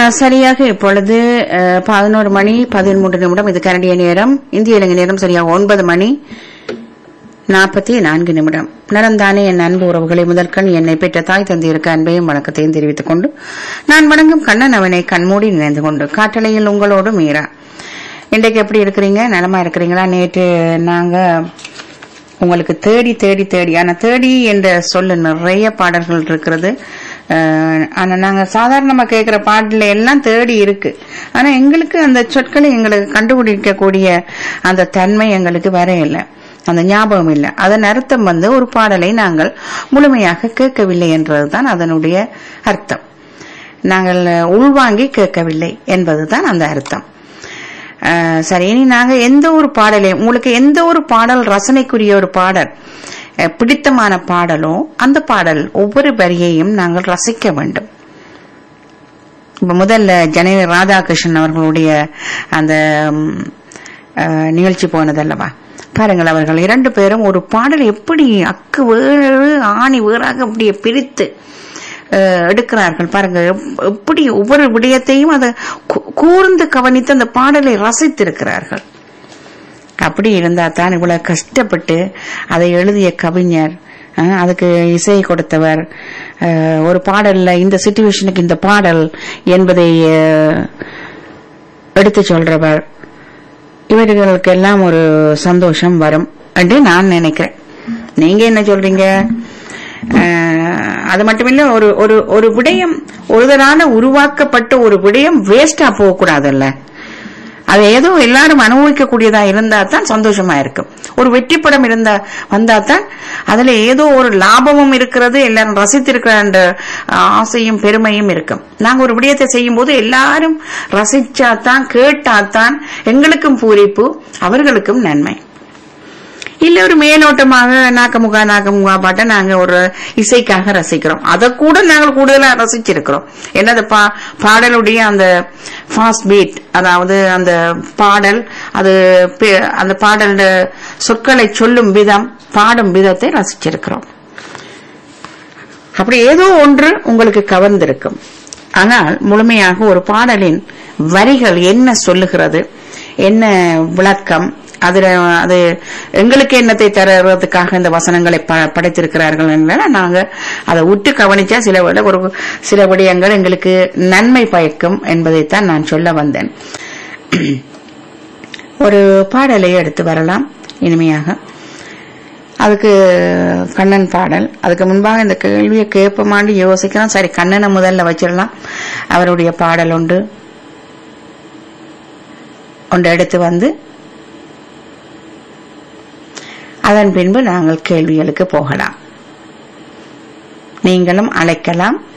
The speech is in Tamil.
அஹ், சரியாக இப்பொழுது பதினோரு மணி பதிமூன்று நிமிடம் இது கனடிய நேரம் இந்திய இலங்கை நேரம் சரியாக ஒன்பது மணி நாற்பத்தி நான்கு நிமிடம் நலந்தானே என் அன்பு உறவுகளை முதற்கண் என்னை பெற்ற தாய் தந்தையருக்கு அன்பையும் வணக்கத்தையும் தெரிவித்துக் கொண்டு நான் வணங்கும் கண்ணன் அவனை கண்மூடி நினைந்து கொண்டு காட்டளையில் உங்களோடு மீரா இன்றைக்கு எப்படி இருக்கிறீங்க நலமா இருக்கிறீங்களா நேற்று நாங்க உங்களுக்கு தேடி தேடி தேடி ஆனா தேடி என்ற சொல்ல நிறைய பாடல்கள் இருக்கிறது அஹ், ஆனா நாங்க சாதாரணமா கேட்கிற பாடல எல்லாம் தேடி இருக்கு ஆனா எங்களுக்கு அந்த சொற்களை எங்களுக்கு கண்டுபிடிக்கக்கூடிய அந்த தன்மை எங்களுக்கு வர இல்லை அந்த ஞாபகம் இல்லை அதன் அர்த்தம் வந்து ஒரு பாடலை நாங்கள் முழுமையாக கேட்கவில்லை என்பதுதான் அதனுடைய அர்த்தம் நாங்கள் உள்வாங்கி கேட்கவில்லை என்பதுதான் அந்த அர்த்தம் அஹ் சரி இனி நாங்க எந்த ஒரு பாடலையும் உங்களுக்கு எந்த ஒரு பாடல் ரசனைக்குரிய ஒரு பாடல் அஹ் பிடித்தமான பாடலோ அந்த பாடல் ஒவ்வொரு வரியையும் நாங்கள் ரசிக்க வேண்டும் இப்ப முதல்ல ஜனனி ராதாகிருஷ்ணன் அவர்களுடைய அந்த ம், அஹ், நிகழ்ச்சி போனதல்லவா பாருங்கள் அவர்கள் இரண்டு பேரும் ஒரு பாடல் எப்படி அக்கு வேறு ஆணி வேறாக அப்படியே பிரித்து அஹ், எடுக்கிறார்கள் பாருங்க எப்- எப்படி ஒவ்வொரு விடயத்தையும் அதை கூ- கூர்ந்து கவனித்து அந்த பாடலை ரசித்திருக்கிறார்கள் அப்படி இருந்தா தான் இவ்வளவு கஷ்டப்பட்டு அதை எழுதிய கவிஞர் அஹ், அதுக்கு இசை கொடுத்தவர் அஹ், ஒரு பாடல்ல இந்த சுச்சுவேஷனுக்கு இந்த பாடல் என்பதை அஹ், எடுத்து சொல்றவர் இவர்களுக்கு எல்லாம் ஒரு சந்தோஷம் வரும் என்று நான் நினைக்கிறேன் நீங்க என்ன சொல்றீங்க அஹ், அது மட்டுமில்ல ஒரு ஒரு ஒரு விடயம் ஒருதரான உருவாக்கப்பட்ட ஒரு விடயம் வேஸ்டா போக கூடாதுல்ல அது ஏதோ எல்லாரும் அனுபவிக்கக்கூடியதா இருந்தா தான் சந்தோஷமா இருக்கும் ஒரு வெற்றி படம் இருந்தா வந்தா தான் அதுல ஏதோ ஒரு லாபமும் இருக்கிறது எல்லாரும் ரசித்திருக்கிற அந்த ஆசையும் பெருமையும் இருக்கும் நாங்க ஒரு விடயத்தை செய்யும் போது எல்லாரும் ரசிச்சாதான் கேட்டாதான் எங்களுக்கும் பூரிப்பு அவர்களுக்கும் நன்மை இல்ல ஒரு மேலோட்டமாக நாக்கமுகா நாக்கமுகா பாட்டை நாங்க ஒரு இசைக்காக ரசிக்கிறோம் அதை கூட நாங்கள் கூடுதலா ரசிச்சிருக்கிறோம் என்னது பா பாடலுடைய அந்த ஃபாஸ்ட் பீட் அதாவது அந்த பாடல் அது பே- அந்த பாடல் சொற்களை சொல்லும் விதம் பாடும் விதத்தை ரசிச்சிருக்கிறோம் அப்படி ஏதோ ஒன்று உங்களுக்கு கவர்ந்திருக்கும் ஆனால் முழுமையாக ஒரு பாடலின் வரிகள் என்ன சொல்லுகிறது என்ன விளக்கம் அதுல அது எங்களுக்கு என்னத்தை தருவதற்காக இந்த வசனங்களை ப- படைத்திருக்கிறார்கள் என்றால் நாங்க அதை உற்று கவனிச்சா சில விட ஒரு சில விடயங்கள் எங்களுக்கு நன்மை பயக்கும் என்பதைத்தான் நான் சொல்ல வந்தேன் ஒரு பாடலை எடுத்து வரலாம் இனிமையாக அதுக்கு கண்ணன் பாடல் அதுக்கு முன்பாக இந்த கேள்வியை கேட்போமான்னு யோசிக்கலாம் சரி கண்ணனை முதல்ல வச்சிடலாம் அவருடைய பாடல் உண்டு ஒன்று எடுத்து வந்து அதன் பின்பு நாங்கள் கேள்விகளுக்கு போகலாம் நீங்களும் அழைக்கலாம்